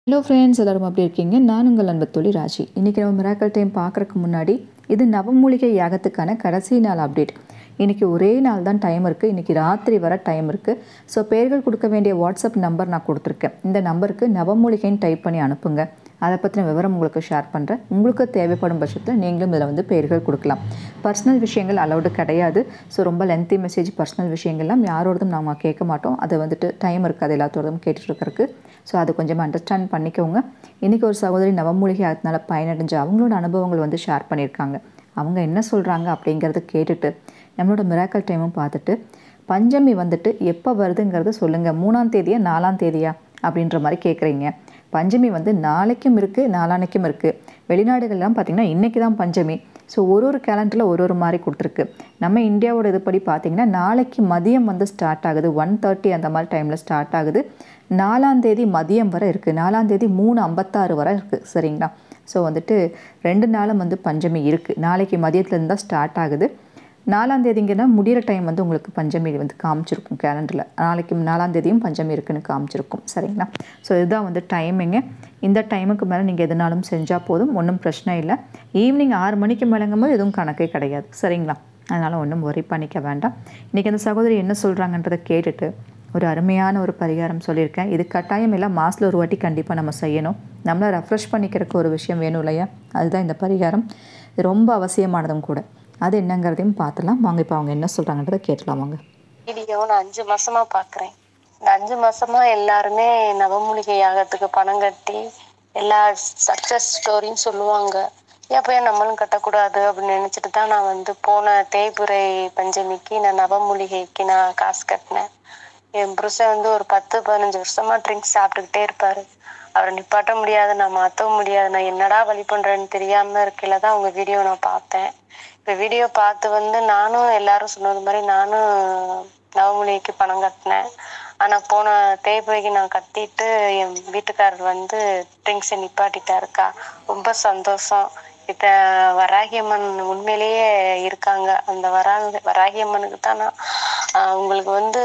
hello friends எல்லோரும் அப்படி இருக்கீங்க நான் உங்கள் அன்பு தொழில் ராஜி இன்றைக்கி நம்ம மிராக்கல் டைம் பார்க்குறக்கு முன்னாடி இது நவமூலிகை யாகத்துக்கான கடைசி நாள் அப்டேட் இன்றைக்கி ஒரே நாள் தான் டைம் இருக்குது இன்றைக்கி ராத்திரி வர டைம் இருக்குது ஸோ பேர்கள் கொடுக்க வேண்டிய வாட்ஸ்அப் நம்பர் நான் கொடுத்துருக்கேன் இந்த நம்பருக்கு நவமூலிகைன்னு டைப் பண்ணி அனுப்புங்க அதை பற்றின விவரம் உங்களுக்கு ஷேர் பண்ணுறேன் உங்களுக்கு தேவைப்படும் பட்சத்தில் நீங்களும் இதில் வந்து பெயர்கள் கொடுக்கலாம் பர்சனல் விஷயங்கள் அலௌடு கிடையாது ஸோ ரொம்ப லென்த்தி மெசேஜ் பர்சனல் விஷயங்கள்லாம் யாரோடதும் நம்ம கேட்க மாட்டோம் அதை வந்துட்டு டைம் இருக்காது எல்லாத்தோடதும் கேட்டுட்டு இருக்கறதுக்கு ஸோ அதை கொஞ்சம் அண்டர்ஸ்டாண்ட் பண்ணிக்கோங்க இன்றைக்கி ஒரு சகோதரி நவமூலிகை அதனால பயனடைஞ்சு அவங்களோட அனுபவங்கள் வந்து ஷேர் பண்ணியிருக்காங்க அவங்க என்ன சொல்கிறாங்க அப்படிங்கிறத கேட்டுட்டு நம்மளோட மிராக்கல் டைமும் பார்த்துட்டு பஞ்சமி வந்துட்டு எப்போ வருதுங்கிறத சொல்லுங்கள் மூணாம் தேதியா நாலாம் தேதியா அப்படின்ற மாதிரி கேட்குறீங்க பஞ்சமி வந்து நாளைக்கும் இருக்குது நாளானைக்கும் இருக்குது வெளிநாடுகள்லாம் பார்த்திங்கன்னா இன்றைக்கி தான் பஞ்சமி ஸோ ஒரு ஒரு கேலண்டரில் ஒரு ஒரு மாதிரி கொடுத்துருக்கு நம்ம இந்தியாவோட இதுபடி பார்த்திங்கன்னா நாளைக்கு மதியம் வந்து ஸ்டார்ட் ஆகுது ஒன் தேர்ட்டி அந்த மாதிரி டைமில் ஸ்டார்ட் ஆகுது நாலாம் தேதி மதியம் வரை இருக்குது நாலாம் தேதி மூணு ஐம்பத்தாறு வரை இருக்குது சரிங்களா ஸோ வந்துட்டு ரெண்டு நாளும் வந்து பஞ்சமி இருக்குது நாளைக்கு மதியத்துலேருந்து தான் ஸ்டார்ட் ஆகுது நாலாம் தேதிங்கன்னா முடிகிற டைம் வந்து உங்களுக்கு பஞ்சமி வந்து காமிச்சிருக்கும் கேலண்டரில் நாளைக்கு நாலாம் தேதியும் பஞ்சமி இருக்குன்னு காமிச்சிருக்கும் சரிங்களா ஸோ இதுதான் வந்து டைமிங்கு இந்த டைமுக்கு மேலே நீங்கள் எதுனாலும் செஞ்சால் போதும் ஒன்றும் பிரச்சனை இல்லை ஈவினிங் ஆறு மணிக்கு மேலங்கும் போது எதுவும் கணக்கே கிடையாது சரிங்களா அதனால் ஒன்றும் ஒரி பண்ணிக்க வேண்டாம் இன்றைக்கி அந்த சகோதரி என்ன சொல்கிறாங்கன்றதை கேட்டுட்டு ஒரு அருமையான ஒரு பரிகாரம் சொல்லியிருக்கேன் இது கட்டாயம் இல்லை மாதத்தில் ஒரு வாட்டி கண்டிப்பாக நம்ம செய்யணும் நம்மளை ரெஃப்ரெஷ் பண்ணிக்கிறதுக்கு ஒரு விஷயம் வேணும் இல்லையா அதுதான் இந்த பரிகாரம் இது ரொம்ப அவசியமானதும் கூட அது என்னங்கிறதையும் பார்த்துலாம் வாங்க இப்போ அவங்க என்ன சொல்கிறாங்கன்றதை கேட்கலாம் வாங்க வீடியோ நான் அஞ்சு மாசமா பாக்குறேன் இந்த அஞ்சு மாசமா எல்லாருமே நவமூலிகை யாகத்துக்கு பணம் கட்டி எல்லா சக்சஸ் ஸ்டோரியும் சொல்லுவாங்க ஏன் ஏன் நம்மளும் கட்டக்கூடாது அப்படின்னு நினைச்சிட்டு தான் நான் வந்து போன தேய்புரை பஞ்சமிக்கு நான் நவமூலிகைக்கு நான் காசு கட்டினேன் என் புருஷன் வந்து ஒரு பத்து பதினஞ்சு வருஷமா ட்ரிங்க்ஸ் சாப்பிட்டுக்கிட்டே இருப்பாரு அவரை நிப்பாட்ட முடியாது நான் மாற்றவும் முடியாது நான் என்னடா வழி பண்றேன்னு தெரியாம இருக்கையில தான் உங்க வீடியோ நான் பார்த்தேன் இப்ப வீடியோ பார்த்து வந்து நானும் எல்லாரும் சொன்னது மாதிரி நானும் நவமொழிக்கு பணம் கட்டினேன் ஆனா போன தேய்பிரைக்கு நான் கட்டிட்டு என் வீட்டுக்காரர் வந்து ட்ரிங்க்ஸை நிப்பாட்டிட்டாருக்கா ரொம்ப சந்தோஷம் இத வராகியம்மன் உண்மையிலேயே இருக்காங்க அந்த வரா வராகியம்மனுக்கு தான் நான் ஆஹ் உங்களுக்கு வந்து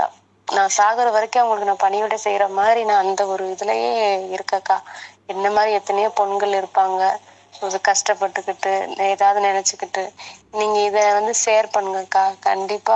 நான் சாகுற வரைக்கும் அவங்களுக்கு நான் பணிவிடை செய்யற மாதிரி நான் அந்த ஒரு இதுலயே இருக்கக்கா என்ன மாதிரி எத்தனையோ பொண்கள் இருப்பாங்க ஒரு கஷ்டப்பட்டுக்கிட்டு ஏதாவது நினைச்சுக்கிட்டு நீங்க இத வந்து ஷேர் பண்ணுங்கக்கா கண்டிப்பா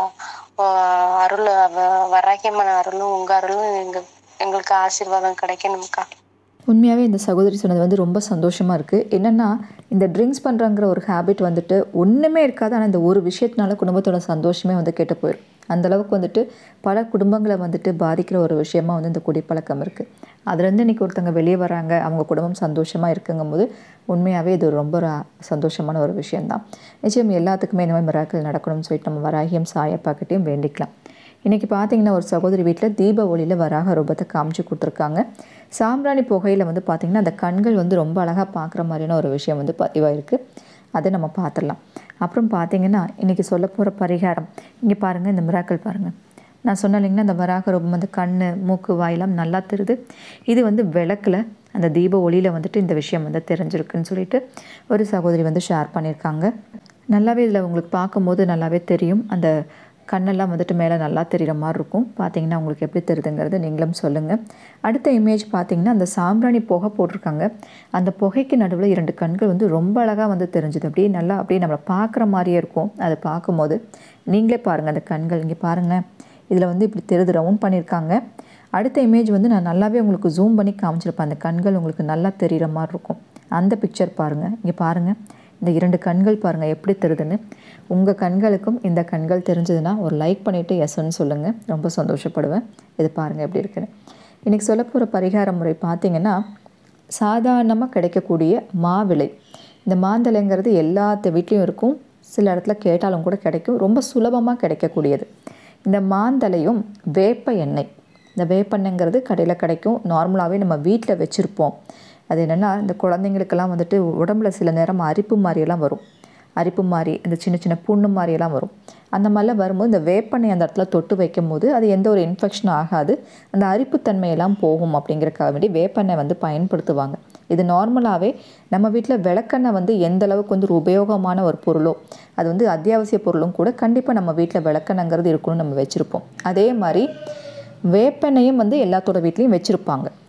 ஆஹ் அருள் அவ- வராகியம்மன் அருளும் உங்க அருளும் எங்க எங்களுக்கு ஆசீர்வாதம் கிடைக்கணும்க்கா உண்மையாகவே இந்த சகோதரி சொன்னது வந்து ரொம்ப சந்தோஷமாக இருக்குது என்னென்னா இந்த ட்ரிங்க்ஸ் பண்ணுறங்கிற ஒரு ஹேபிட் வந்துட்டு ஒன்றுமே இருக்காது ஆனால் இந்த ஒரு விஷயத்தினால குடும்பத்தோட சந்தோஷமே வந்து கெட்டு போயிடும் அந்த அளவுக்கு வந்துட்டு பல குடும்பங்களை வந்துட்டு பாதிக்கிற ஒரு விஷயமா வந்து இந்த குடிப்பழக்கம் இருக்குது அதுலேருந்து இன்றைக்கி ஒருத்தங்க வெளியே வராங்க அவங்க குடும்பம் சந்தோஷமாக இருக்குங்கும்போது உண்மையாகவே இது ரொம்ப ஒரு சந்தோஷமான ஒரு விஷயந்தான் நிச்சயம் எல்லாத்துக்குமே இந்த மாதிரி மிராக்கள் நடக்கணும்னு சொல்லிட்டு நம்ம வராகியம் சாயப்பாக்கிட்டையும் வேண்டிக்கலாம் இன்றைக்கி பார்த்தீங்கன்னா ஒரு சகோதரி வீட்டில் தீப ஒளியில் வராக ரூபத்தை காமிச்சு கொடுத்துருக்காங்க சாம்பிராணி புகையில் வந்து பார்த்திங்கன்னா அந்த கண்கள் வந்து ரொம்ப அழகாக பார்க்குற மாதிரியான ஒரு விஷயம் வந்து பதிவாயிருக்கு அதை நம்ம பார்த்துடலாம் அப்புறம் பார்த்தீங்கன்னா இன்றைக்கி சொல்ல போகிற பரிகாரம் இங்கே பாருங்கள் இந்த மிராக்கள் பாருங்கள் நான் சொன்னேன் இல்லைங்களா அந்த வராக ரூபம் வந்து கண் மூக்கு வாயெல்லாம் நல்லா தெரியுது இது வந்து விளக்கில் அந்த தீப ஒளியில் வந்துட்டு இந்த விஷயம் வந்து தெரிஞ்சிருக்குன்னு சொல்லிட்டு ஒரு சகோதரி வந்து ஷேர் பண்ணியிருக்காங்க நல்லாவே இதில் உங்களுக்கு பார்க்கும்போது நல்லாவே தெரியும் அந்த கண்ணெல்லாம் வந்துட்டு மேலே நல்லா தெரிகிற மாதிரி இருக்கும் பார்த்தீங்கன்னா உங்களுக்கு எப்படி தெரியுதுங்கிறது நீங்களும் சொல்லுங்கள் அடுத்த இமேஜ் பார்த்தீங்கன்னா அந்த சாம்பிராணி புகை போட்டிருக்காங்க அந்த புகைக்கு நடுவில் இரண்டு கண்கள் வந்து ரொம்ப அழகாக வந்து தெரிஞ்சுது அப்படியே நல்லா அப்படியே நம்மளை பார்க்குற மாதிரியே இருக்கும் அதை பார்க்கும்போது நீங்களே பாருங்கள் அந்த கண்கள் இங்கே பாருங்கள் இதில் வந்து இப்படி தெரியுது ரவுண்ட் பண்ணியிருக்காங்க அடுத்த இமேஜ் வந்து நான் நல்லாவே உங்களுக்கு ஜூம் பண்ணி காமிச்சிருப்பேன் அந்த கண்கள் உங்களுக்கு நல்லா தெரிகிற மாதிரி இருக்கும் அந்த பிக்சர் பாருங்கள் இங்கே பாருங்கள் இந்த இரண்டு கண்கள் பாருங்கள் எப்படி தெரியுதுன்னு உங்கள் கண்களுக்கும் இந்த கண்கள் தெரிஞ்சதுன்னா ஒரு லைக் பண்ணிவிட்டு எஸ்ன்னு சொல்லுங்கள் ரொம்ப சந்தோஷப்படுவேன் இது பாருங்கள் எப்படி இருக்குன்னு இன்றைக்கி சொல்ல போகிற பரிகார முறை பார்த்தீங்கன்னா சாதாரணமாக கிடைக்கக்கூடிய மாவிளை இந்த மாந்தலைங்கிறது எல்லாத்த வீட்லேயும் இருக்கும் சில இடத்துல கேட்டாலும் கூட கிடைக்கும் ரொம்ப சுலபமாக கிடைக்கக்கூடியது இந்த மாந்தலையும் வேப்ப எண்ணெய் இந்த வேப்பெண்ணெய்ங்கிறது கடையில் கிடைக்கும் நார்மலாகவே நம்ம வீட்டில் வச்சுருப்போம் அது என்னென்னா இந்த குழந்தைங்களுக்கெல்லாம் வந்துட்டு உடம்புல சில நேரம் அரிப்பு மாதிரியெல்லாம் வரும் அரிப்பு மாதிரி இந்த சின்ன சின்ன புண்ணு மாதிரியெல்லாம் வரும் அந்த மாதிரிலாம் வரும்போது இந்த வேப்பெண்ணெய் அந்த இடத்துல தொட்டு வைக்கும்போது அது எந்த ஒரு இன்ஃபெக்ஷனும் ஆகாது அந்த அரிப்புத்தன்மையெல்லாம் போகும் அப்படிங்கிறக்காக வேண்டி வேப்பெண்ணெய் வந்து பயன்படுத்துவாங்க இது நார்மலாகவே நம்ம வீட்டில் விளக்கெண்ணெய் வந்து எந்த அளவுக்கு வந்து ஒரு உபயோகமான ஒரு பொருளோ அது வந்து அத்தியாவசிய பொருளும் கூட கண்டிப்பாக நம்ம வீட்டில் விளக்கெண்ணங்கிறது இருக்கணும்னு நம்ம வச்சுருப்போம் அதே மாதிரி வேப்பெண்ணையும் வந்து எல்லாத்தோட வீட்லேயும் வச்சுருப்பாங்க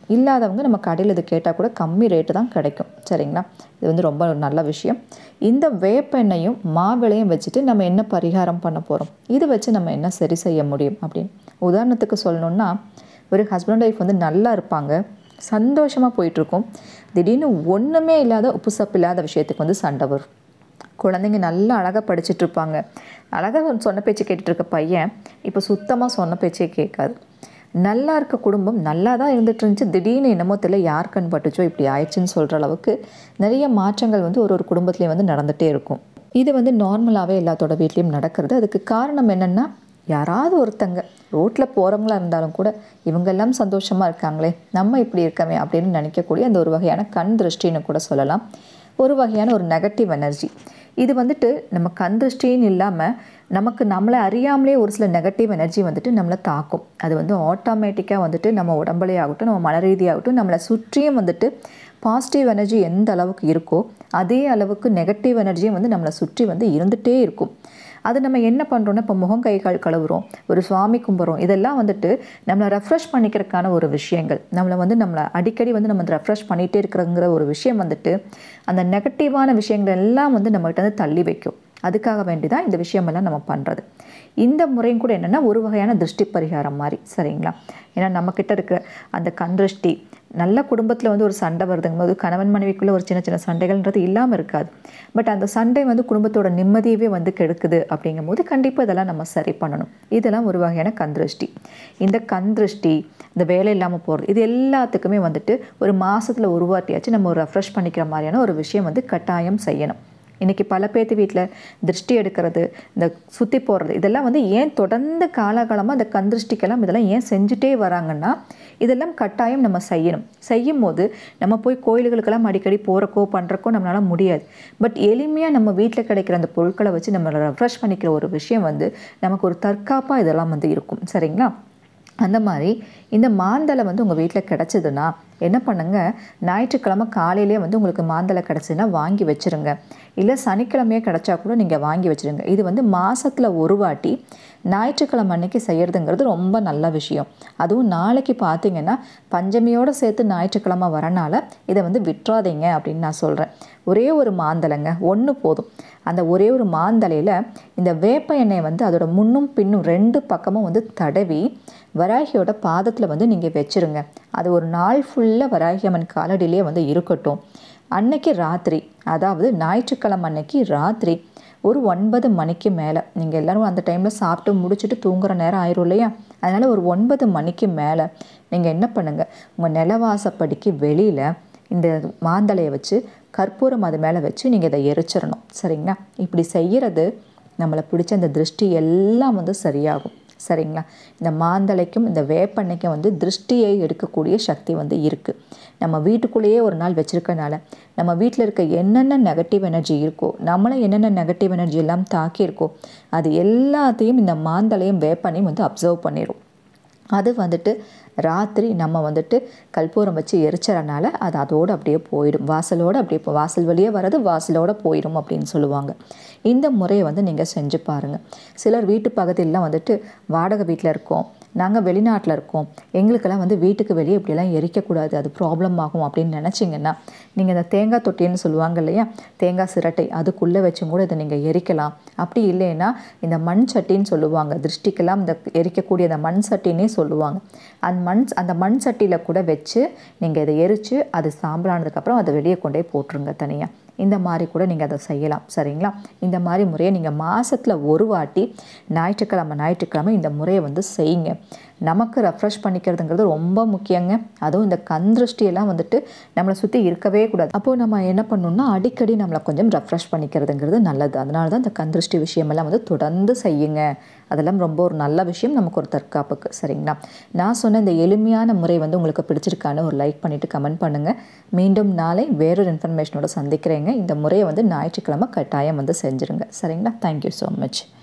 இல்லாதவங்க நம்ம கடையில் இது கேட்டால் கூட கம்மி ரேட்டு தான் கிடைக்கும் சரிங்களா இது வந்து ரொம்ப ஒரு நல்ல விஷயம் இந்த வேப்பெண்ணையும் மாவிளையும் வச்சுட்டு நம்ம என்ன பரிகாரம் பண்ண போகிறோம் இது வச்சு நம்ம என்ன சரி செய்ய முடியும் அப்படின்னு உதாரணத்துக்கு சொல்லணுன்னா ஒரு ஹஸ்பண்ட் ஒய்ஃப் வந்து நல்லா இருப்பாங்க சந்தோஷமாக போயிட்டுருக்கும் திடீர்னு ஒன்றுமே இல்லாத உப்பு சப்பு இல்லாத விஷயத்துக்கு வந்து சண்டை வரும் குழந்தைங்க நல்லா அழகாக படிச்சுட்டு இருப்பாங்க அழகாக சொன்ன பேச்சு கேட்டுட்டு இருக்க பையன் இப்போ சுத்தமாக சொன்ன பேச்சே கேட்காது நல்லா இருக்க குடும்பம் நல்லா தான் இருந்துட்டு இருந்துச்சு திடீர்னு என்னமோ தெரியல யார் கண் பட்டுச்சோ இப்படி ஆயிடுச்சுன்னு சொல்கிற அளவுக்கு நிறைய மாற்றங்கள் வந்து ஒரு ஒரு குடும்பத்துலேயும் வந்து நடந்துகிட்டே இருக்கும் இது வந்து நார்மலாகவே எல்லாத்தோட வீட்லேயும் நடக்கிறது அதுக்கு காரணம் என்னென்னா யாராவது ஒருத்தங்க ரோட்டில் போகிறவங்களா இருந்தாலும் கூட இவங்கெல்லாம் சந்தோஷமாக இருக்காங்களே நம்ம இப்படி இருக்கமே அப்படின்னு நினைக்கக்கூடிய அந்த ஒரு வகையான கண் திருஷ்டின்னு கூட சொல்லலாம் ஒரு வகையான ஒரு நெகட்டிவ் எனர்ஜி இது வந்துட்டு நம்ம கண் திருஷ்டின்னு இல்லாமல் நமக்கு நம்மளை அறியாமலே ஒரு சில நெகட்டிவ் எனர்ஜி வந்துட்டு நம்மளை தாக்கும் அது வந்து ஆட்டோமேட்டிக்காக வந்துட்டு நம்ம உடம்புலே ஆகட்டும் நம்ம மன ரீதியாகட்டும் நம்மளை சுற்றியும் வந்துட்டு பாசிட்டிவ் எனர்ஜி எந்த அளவுக்கு இருக்கோ அதே அளவுக்கு நெகட்டிவ் எனர்ஜியும் வந்து நம்மளை சுற்றி வந்து இருந்துகிட்டே இருக்கும் அது நம்ம என்ன பண்ணுறோன்னா இப்போ முகம் கை கால் கழுவுறோம் ஒரு சுவாமி கும்புறோம் இதெல்லாம் வந்துட்டு நம்மளை ரெஃப்ரெஷ் பண்ணிக்கிறதுக்கான ஒரு விஷயங்கள் நம்மளை வந்து நம்மளை அடிக்கடி வந்து நம்ம ரெஃப்ரெஷ் பண்ணிகிட்டே இருக்கிறங்கிற ஒரு விஷயம் வந்துட்டு அந்த நெகட்டிவான விஷயங்கள் எல்லாம் வந்து நம்மகிட்ட வந்து தள்ளி வைக்கும் அதுக்காக வேண்டி தான் இந்த விஷயமெல்லாம் நம்ம பண்ணுறது இந்த முறையும் கூட என்னென்னா ஒரு வகையான திருஷ்டி பரிகாரம் மாதிரி சரிங்களா ஏன்னா நம்மக்கிட்ட இருக்கிற அந்த கண் திருஷ்டி நல்ல குடும்பத்தில் வந்து ஒரு சண்டை வருதுங்கும் போது கணவன் மனைவிக்குள்ளே ஒரு சின்ன சின்ன சண்டைகள்ன்றது இல்லாமல் இருக்காது பட் அந்த சண்டை வந்து குடும்பத்தோட நிம்மதியவே வந்து கெடுக்குது அப்படிங்கும்போது கண்டிப்பாக இதெல்லாம் நம்ம சரி பண்ணணும் இதெல்லாம் ஒரு வகையான கண் திருஷ்டி இந்த கண் திருஷ்டி இந்த வேலை இல்லாமல் போகிறது இது எல்லாத்துக்குமே வந்துட்டு ஒரு மாதத்தில் ஒரு வாட்டியாச்சும் நம்ம ஒரு ரெஃப்ரெஷ் பண்ணிக்கிற மாதிரியான ஒரு விஷயம் வந்து கட்டாயம் செய்யணும் இன்றைக்கி பல பேர்த்து வீட்டில் திருஷ்டி எடுக்கிறது இந்த சுற்றி போடுறது இதெல்லாம் வந்து ஏன் தொடர்ந்து காலகாலமாக இந்த கண் திருஷ்டிக்கெல்லாம் இதெல்லாம் ஏன் செஞ்சுட்டே வராங்கன்னா இதெல்லாம் கட்டாயம் நம்ம செய்யணும் செய்யும் போது நம்ம போய் கோயில்களுக்கெல்லாம் அடிக்கடி போகிறக்கோ பண்ணுறக்கோ நம்மளால முடியாது பட் எளிமையாக நம்ம வீட்டில் கிடைக்கிற அந்த பொருட்களை வச்சு நம்ம ரெஃப்ரெஷ் பண்ணிக்கிற ஒரு விஷயம் வந்து நமக்கு ஒரு தற்காப்பாக இதெல்லாம் வந்து இருக்கும் சரிங்களா அந்த மாதிரி இந்த மாந்தலை வந்து உங்கள் வீட்டில் கிடச்சிதுன்னா என்ன பண்ணுங்க ஞாயிற்றுக்கிழமை காலையிலே வந்து உங்களுக்கு மாந்தலை கிடச்சிதுன்னா வாங்கி வச்சுருங்க இல்லை சனிக்கிழமையே கிடச்சா கூட நீங்கள் வாங்கி வச்சுருங்க இது வந்து மாதத்தில் ஒரு வாட்டி ஞாயிற்றுக்கிழமை அன்னைக்கு செய்கிறதுங்கிறது ரொம்ப நல்ல விஷயம் அதுவும் நாளைக்கு பார்த்தீங்கன்னா பஞ்சமியோடு சேர்த்து ஞாயிற்றுக்கிழமை வரனால இதை வந்து விட்டுறாதீங்க அப்படின்னு நான் சொல்கிறேன் ஒரே ஒரு மாந்தலைங்க ஒன்று போதும் அந்த ஒரே ஒரு மாந்தலையில் இந்த வேப்ப எண்ணெயை வந்து அதோட முன்னும் பின்னும் ரெண்டு பக்கமும் வந்து தடவி வராகியோட பாதத்தில் வந்து நீங்கள் வச்சுருங்க அது ஒரு நாள் ஃபுல்லாக வராகி அம்மன் காலடியிலே வந்து இருக்கட்டும் அன்னைக்கு ராத்திரி அதாவது ஞாயிற்றுக்கிழமை அன்னைக்கு ராத்திரி ஒரு ஒன்பது மணிக்கு மேலே நீங்கள் எல்லோரும் அந்த டைமில் சாப்பிட்டு முடிச்சுட்டு தூங்குற நேரம் ஆயிரும் இல்லையா அதனால் ஒரு ஒன்பது மணிக்கு மேலே நீங்கள் என்ன பண்ணுங்கள் உங்கள் நிலவாசப்படிக்கு வெளியில் இந்த மாந்தளையை வச்சு கற்பூரம் அது மேலே வச்சு நீங்கள் இதை எரிச்சிடணும் சரிங்களா இப்படி செய்கிறது நம்மளை பிடிச்ச அந்த திருஷ்டி எல்லாம் வந்து சரியாகும் சரிங்களா இந்த மாந்தளைக்கும் இந்த வேப்பெண்ணைக்கும் வந்து திருஷ்டியை எடுக்கக்கூடிய சக்தி வந்து இருக்குது நம்ம வீட்டுக்குள்ளேயே ஒரு நாள் வச்சுருக்கனால நம்ம வீட்டில் இருக்க என்னென்ன நெகட்டிவ் எனர்ஜி இருக்கோ நம்மளை என்னென்ன நெகட்டிவ் எனர்ஜி எல்லாம் தாக்கியிருக்கோ அது எல்லாத்தையும் இந்த மாந்தளையும் வேப்பெண்ணையும் வந்து அப்சர்வ் பண்ணிடும் அது வந்துட்டு ராத்திரி நம்ம வந்துட்டு கற்பூரம் வச்சு எரிச்சறனால அது அதோடு அப்படியே போயிடும் வாசலோடு அப்படியே போ வாசல் வழியே வர்றது வாசலோடு போயிடும் அப்படின்னு சொல்லுவாங்க இந்த முறையை வந்து நீங்கள் செஞ்சு பாருங்கள் சிலர் வீட்டு பகுதியிலலாம் வந்துட்டு வாடகை வீட்டில் இருக்கோம் நாங்கள் வெளிநாட்டில் இருக்கோம் எங்களுக்கெல்லாம் வந்து வீட்டுக்கு வெளியே இப்படியெல்லாம் எரிக்கக்கூடாது அது ப்ராப்ளம் ஆகும் அப்படின்னு நினச்சிங்கன்னா நீங்கள் இந்த தேங்காய் தொட்டின்னு சொல்லுவாங்க இல்லையா தேங்காய் சிரட்டை அதுக்குள்ளே வச்சும் கூட இதை நீங்கள் எரிக்கலாம் அப்படி இல்லைன்னா இந்த மண் சட்டின்னு சொல்லுவாங்க திருஷ்டிக்கெல்லாம் இந்த எரிக்கக்கூடிய அந்த மண் சட்டின்னே சொல்லுவாங்க அந்த மண் அந்த மண் சட்டியில் கூட வச்சு நீங்கள் இதை எரித்து அது சாம்பலானதுக்கப்புறம் அதை வெளியே கொண்டே போட்டுருங்க தனியாக இந்த மாதிரி கூட நீங்கள் அதை செய்யலாம் சரிங்களா இந்த மாதிரி முறையை நீங்கள் மாதத்தில் ஒரு வாட்டி ஞாயிற்றுக்கிழமை ஞாயிற்றுக்கிழமை இந்த முறையை வந்து செய்யுங்க நமக்கு ரெஃப்ரெஷ் பண்ணிக்கிறதுங்கிறது ரொம்ப முக்கியங்க அதுவும் இந்த கண் திருஷ்டியெல்லாம் வந்துட்டு நம்மளை சுற்றி இருக்கவே கூடாது அப்போது நம்ம என்ன பண்ணணும்னா அடிக்கடி நம்மளை கொஞ்சம் ரெஃப்ரெஷ் பண்ணிக்கிறதுங்கிறது நல்லது அதனால தான் இந்த கண் திருஷ்டி விஷயமெல்லாம் வந்து தொடர்ந்து செய்யுங்க அதெல்லாம் ரொம்ப ஒரு நல்ல விஷயம் நமக்கு ஒரு தற்காப்புக்கு சரிங்களா நான் சொன்ன இந்த எளிமையான முறை வந்து உங்களுக்கு பிடிச்சிருக்கான்னு ஒரு லைக் பண்ணிவிட்டு கமெண்ட் பண்ணுங்கள் மீண்டும் நாளை வேறொரு இன்ஃபர்மேஷனோட சந்திக்கிறேங்க இந்த முறையை வந்து ஞாயிற்றுக்கிழமை கட்டாயம் வந்து செஞ்சுருங்க சரிங்களா தேங்க்யூ ஸோ மச்